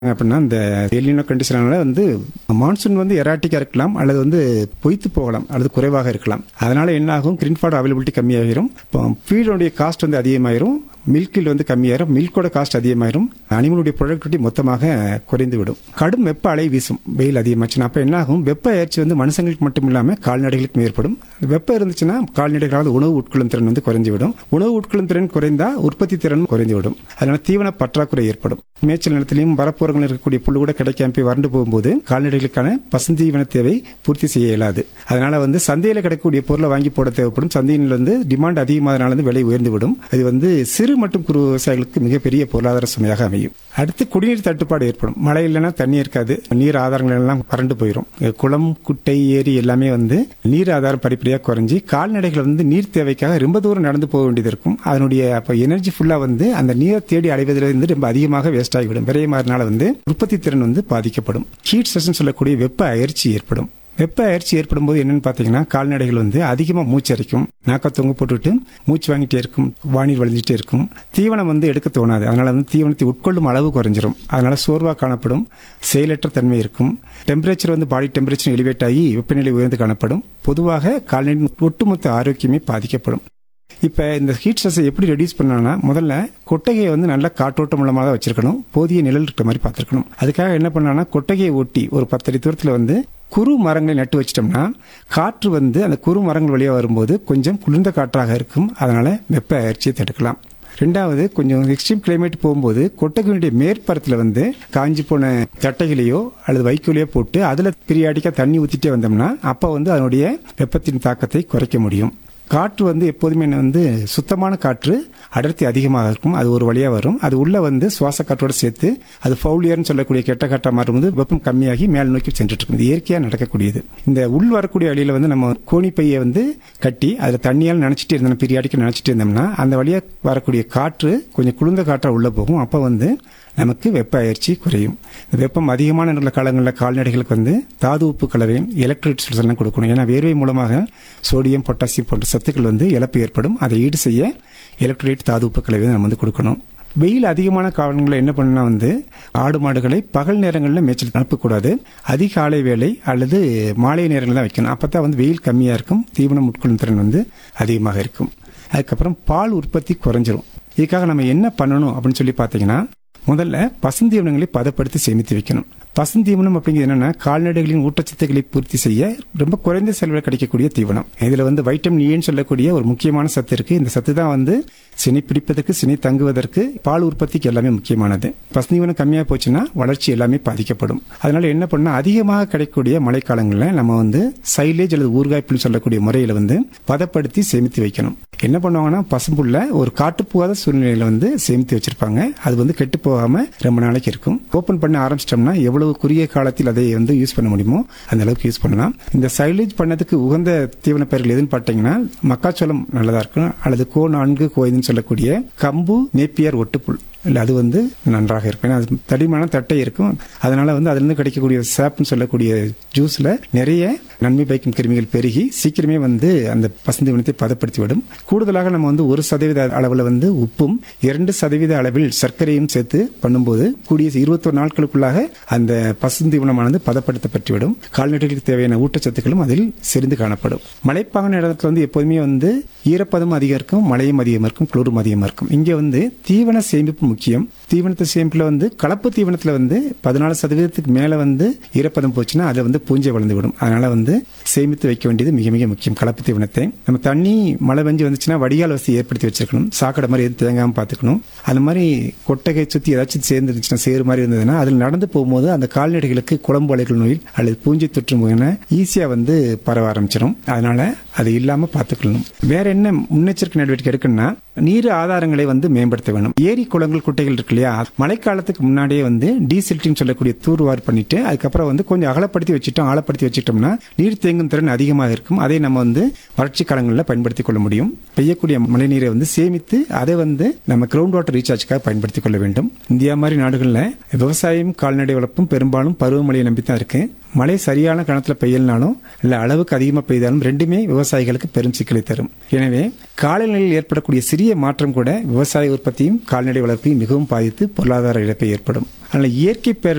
அப்படின்னா இந்த எலினோ கண்டிஷனால வந்து மான்சூன் வந்து எராட்டிக்கா இருக்கலாம் அல்லது வந்து பொய்த்து போகலாம் அல்லது குறைவாக இருக்கலாம் அதனால என்ன ஆகும் கிரீன்ஃபார்ட் அவைலபிலிட்டி கம்மியாகிரும் ஃபீடோடைய காஸ்ட் வந்து அதிகமாயிரும் மில்கில் வந்து கம்மியாயிரும் மில்கோட காஸ்ட் அதிகமாயிரும் அனிமலுடைய ப்ரொடக்டிவிட்டி மொத்தமாக குறைந்து விடும் கடும் வெப்ப அலை வீசும் வெயில் அதிகமாச்சுன்னா அப்ப என்ன ஆகும் வெப்ப அயற்சி வந்து மனுஷங்களுக்கு மட்டும் இல்லாம கால்நடைகளுக்கும் ஏற்படும் வெப்பம் இருந்துச்சுன்னா கால்நடைகளால் உணவு உட்கொள்ளும் திறன் வந்து குறைஞ்சு விடும் உணவு உட்கொள்ளும் திறன் குறைந்தா உற்பத்தி திறன் குறைந்து விடும் அதனால தீவன பற்றாக்குறை ஏற்படும் மேய்ச்சல் நிலத்திலையும் வரப்புறங்கள் இருக்கக்கூடிய புல்லு கூட கிடைக்காம போய் வறண்டு போகும்போது கால்நடைகளுக்கான பசுந்தீவன தேவை பூர்த்தி செய்ய இயலாது அதனால வந்து சந்தையில் கிடைக்கக்கூடிய பொருளை வாங்கி போட தேவைப்படும் சந்தையில் வந்து டிமாண்ட் அதிகமானதுனால வந்து விலை உயர்ந்து விடும் இது வந்து சிறு மற்றும் குறு விவசாயிகளுக்கு மிகப்பெரிய பொருளாதார சுமையாக அமையும் அடுத்து குடிநீர் தட்டுப்பாடு ஏற்படும் மழை இல்லைன்னா தண்ணி இருக்காது நீர் ஆதாரங்கள் எல்லாம் வறண்டு போயிடும் குளம் குட்டை ஏரி எல்லாமே வந்து நீர் ஆதாரம் படிப்படியாக குறைஞ்சி கால்நடைகள் வந்து நீர் தேவைக்காக ரொம்ப தூரம் நடந்து போக வேண்டியது இருக்கும் அதனுடைய அப்போ எனர்ஜி ஃபுல்லா வந்து அந்த நீரை தேடி அடைவதில் வந்து ரொம்ப அதிகமாக வேஸ்ட் ஆகிவிடும் விரையமாறனால வந்து உற்பத்தி திறன் வந்து பாதிக்கப்படும் ஹீட் ஸ்ட்ரெஸ் சொல்லக்கூடிய வெப்ப அயற்சி ஏற்படும் வெப்ப அயற்சி ஏற்படும் போது என்னன்னு பாத்தீங்கன்னா கால்நடைகள் வந்து அதிகமா மூச்சரிக்கும் நாக்க தொங்க போட்டுட்டு மூச்சு வாங்கிட்டே இருக்கும் வானில் வழிஞ்சிட்டே இருக்கும் தீவனம் வந்து எடுக்க தோணாது அதனால வந்து தீவனத்தை உட்கொள்ளும் அளவு குறைஞ்சிரும் அதனால சோர்வா காணப்படும் செயலற்ற தன்மை இருக்கும் டெம்பரேச்சர் வந்து பாடி டெம்பரேச்சர் எலிவேட் ஆகி வெப்பநிலை உயர்ந்து காணப்படும் பொதுவாக கால்நடையின் ஒட்டுமொத்த ஆரோக்கியமே பாதிக்கப்படும் இப்ப இந்த ஹீட் ஸ்ட்ரெஸ்ஸை எப்படி ரெடியூஸ் பண்ணணும்னா முதல்ல கொட்டகையை வந்து நல்ல காற்றோட்டம் மூலமாக தான் வச்சிருக்கணும் போதிய நிழல் இருக்கிற மாதிரி பார்த்துருக்கணும் அதுக்காக என்ன பண்ணலாம்னா கொட்டகையை ஒட்டி ஒரு பத்தடி தூரத்தில் வந்து குறு மரங்களை நட்டு வச்சிட்டோம்னா காற்று வந்து அந்த குறு மரங்கள் வழியாக வரும்போது கொஞ்சம் குளிர்ந்த காற்றாக இருக்கும் அதனால வெப்ப அயற்சியை தடுக்கலாம் ரெண்டாவது கொஞ்சம் எக்ஸ்ட்ரீம் கிளைமேட் போகும்போது கொட்டகையினுடைய மேற்பரத்தில் வந்து காஞ்சி போன தட்டைகளையோ அல்லது வைக்கோலையோ போட்டு அதில் பீரியாடிக்காக தண்ணி ஊற்றிட்டே வந்தோம்னா அப்போ வந்து அதனுடைய வெப்பத்தின் தாக்கத்தை குறைக்க முடியும் காற்று வந்து எப்போதுமே வந்து சுத்தமான காற்று அடர்த்தி அதிகமாக இருக்கும் அது ஒரு வழியாக வரும் அது உள்ள வந்து சுவாச காற்றோட சேர்த்து அது ஃபவுலியர்னு சொல்லக்கூடிய கெட்ட காற்றா மாறும்போது வெப்பம் கம்மியாகி மேல் நோக்கி சென்றுட்டு இருக்கும் இது இயற்கையாக நடக்கக்கூடியது இந்த உள் வரக்கூடிய வழியில வந்து நம்ம கோணிப்பையை வந்து கட்டி அதில் தண்ணியால் நினைச்சிட்டு இருந்தோம் பீரியாடிக்கு நினைச்சிட்டு இருந்தோம்னா அந்த வழியாக வரக்கூடிய காற்று கொஞ்சம் குளிர்ந்த காற்றா உள்ள போகும் அப்போ வந்து நமக்கு வெப்ப அயற்சி குறையும் இந்த வெப்பம் அதிகமான நல்ல காலங்களில் கால்நடைகளுக்கு வந்து தாது உப்பு கலவையும் எலக்ட்ரோலைட்ஸ் எல்லாம் கொடுக்கணும் ஏன்னா வேர்வை மூலமாக சோடியம் பொட்டாசியம் போன்ற சத்துக்கள் வந்து இழப்பு ஏற்படும் அதை ஈடு செய்ய எலக்ட்ரோலைட் தாது உப்பு கலவை நம்ம வந்து கொடுக்கணும் வெயில் அதிகமான காலங்களில் என்ன பண்ணா வந்து ஆடு மாடுகளை பகல் நேரங்களில் மேய்ச்சல் அனுப்பக்கூடாது அதிகாலை வேலை அல்லது மாலை நேரங்களில் தான் வைக்கணும் அப்போ தான் வந்து வெயில் கம்மியாக இருக்கும் தீவனம் உட்கொள்ளும் திறன் வந்து அதிகமாக இருக்கும் அதுக்கப்புறம் பால் உற்பத்தி குறைஞ்சிரும் இதுக்காக நம்ம என்ன பண்ணணும் அப்படின்னு சொல்லி பார்த்தீங்கன்னா முதல்ல பசுந்தீவனங்களை பதப்படுத்தி சேமித்து வைக்கணும் பசுந்தீவனம் அப்படிங்கிறது என்னன்னா கால்நடைகளின் ஊட்டச்சத்துக்களை பூர்த்தி செய்ய ரொம்ப குறைந்த செலவில் கிடைக்கக்கூடிய தீவனம் இதுல வந்து வைட்டமின் ஏன்னு சொல்லக்கூடிய ஒரு முக்கியமான சத்து இருக்கு இந்த சத்து தான் வந்து சினை பிடிப்பதற்கு சினை தங்குவதற்கு பால் உற்பத்திக்கு எல்லாமே முக்கியமானது பசுந்தீவனம் கம்மியா போச்சுன்னா வளர்ச்சி எல்லாமே பாதிக்கப்படும் அதனால என்ன பண்ணா அதிகமாக கிடைக்கக்கூடிய மழைக்காலங்களில் நம்ம வந்து சைலேஜ் அல்லது ஊர்காய்ப்புன்னு சொல்லக்கூடிய முறையில வந்து பதப்படுத்தி சேமித்து வைக்கணும் என்ன பண்ணுவாங்கன்னா பசும்புள்ள ஒரு காட்டுப்போகாத சூழ்நிலையில வந்து சேமித்து வச்சிருப்பாங்க அது வந்து கெட்டு போகாம ரொம்ப நாளைக்கு இருக்கும் ஓபன் பண்ண ஆரம்பிச்சிட்டோம்னா எவ்வளவு குறுகிய காலத்தில் அதை வந்து யூஸ் பண்ண முடியுமோ அந்த அளவுக்கு யூஸ் பண்ணலாம் இந்த சைலேஜ் பண்ணதுக்கு உகந்த தீவன பயிர்கள் எதுன்னு பார்த்தீங்கன்னா மக்காச்சோளம் நல்லதா இருக்கும் அல்லது கோ நான்கு கோயின்னு சொல்லக்கூடிய கம்பு நேப்பியர் ஒட்டுப்புல் இல்லை அது வந்து நன்றாக இருக்கும் ஏன்னா அது தடிமான தட்டை இருக்கும் அதனால வந்து அதுலேருந்து கிடைக்கக்கூடிய சேப்னு சொல்லக்கூடிய ஜூஸில் நிறைய நன்மை பயக்கும் கிருமிகள் பெருகி சீக்கிரமே வந்து அந்த பசுந்தீவனத்தை பதப்படுத்தி விடும் கூடுதலாக நம்ம வந்து ஒரு சதவீத அளவில் வந்து உப்பும் இரண்டு சதவீத அளவில் சர்க்கரையும் சேர்த்து பண்ணும்போது கூடிய இருபத்தொரு நாட்களுக்குள்ளாக அந்த பசுந்தீவனமானது பதப்படுத்தப்பட்டுவிடும் கால்நடைகளுக்கு தேவையான ஊட்டச்சத்துக்களும் அதில் செறிந்து காணப்படும் மலைப்பாங்கான இடத்துல வந்து எப்போதுமே வந்து ஈரப்பதமும் அதிகம் இருக்கும் மழையும் அதிகமாக இருக்கும் குளிரும் அதிகமாக இருக்கும் இங்கே வந்து தீவன சேமிப்பு முக்கியம் தீவனத்தை சேமிப்புல வந்து கலப்பு தீவனத்துல வந்து பதினாலு சதவீதத்துக்கு மேல வந்து ஈரப்பதம் போச்சுன்னா அதை வந்து பூஞ்சை வளர்ந்து விடும் அதனால வந்து சேமித்து வைக்க வேண்டியது மிக மிக முக்கியம் கலப்பு தீவனத்தை நம்ம தண்ணி மழை பெஞ்சு வந்துச்சுன்னா வடிகால் வசதி ஏற்படுத்தி வச்சிருக்கணும் சாக்கடை மாதிரி எதுவும் தேங்காம பார்த்துக்கணும் அந்த மாதிரி கொட்டகை சுத்தி ஏதாச்சும் சேர்ந்து இருந்துச்சுன்னா சேறு மாதிரி இருந்ததுன்னா அதில் நடந்து போகும்போது அந்த கால்நடைகளுக்கு குழம்பு அலைகள் நோயில் அல்லது பூஞ்சை தொற்று நோயின ஈஸியா வந்து பரவ ஆரம்பிச்சிடும் அதனால அது இல்லாம பார்த்துக்கணும் வேற என்ன முன்னெச்சரிக்கை நடவடிக்கை எடுக்கணும்னா நீர் ஆதாரங்களை வந்து மேம்படுத்த வேணும் ஏரி குளங்கள் குட்டைகள் இருக்கு இல்லையா மழைக்காலத்துக்கு முன்னாடியே வந்து டீசில்ட்டின்னு சொல்லக்கூடிய தூர்வார் பண்ணிட்டு அதுக்கப்புறம் வந்து கொஞ்சம் அகலப்படுத்தி வச்சுட்டோம் ஆழப்படுத்தி வச்சுட்டோம்னா நீர் தேங்கும் திறன் அதிகமாக இருக்கும் அதை நம்ம வந்து வறட்சி காலங்களில் பயன்படுத்திக் கொள்ள முடியும் பெய்யக்கூடிய மழை நீரை வந்து சேமித்து அதை வந்து நம்ம கிரவுண்ட் வாட்டர் ரீசார்ஜ்க்காக பயன்படுத்திக் கொள்ள வேண்டும் இந்தியா மாதிரி நாடுகளில் விவசாயம் கால்நடை வளர்ப்பும் பெரும்பாலும் பருவமழையை நம்பி தான் இருக்கு மழை சரியான கணத்துல பெய்யலனாலும் இல்ல அளவுக்கு அதிகமாக பெய்தாலும் ரெண்டுமே விவசாயிகளுக்கு பெரும் சிக்கலை தரும் எனவே காலநிலையில் ஏற்படக்கூடிய சிறிய மாற்றம் கூட விவசாய உற்பத்தியும் கால்நடை வளர்ப்பையும் மிகவும் பாதித்து பொருளாதார இழப்பை ஏற்படும் அதனால் இயற்கை பேர்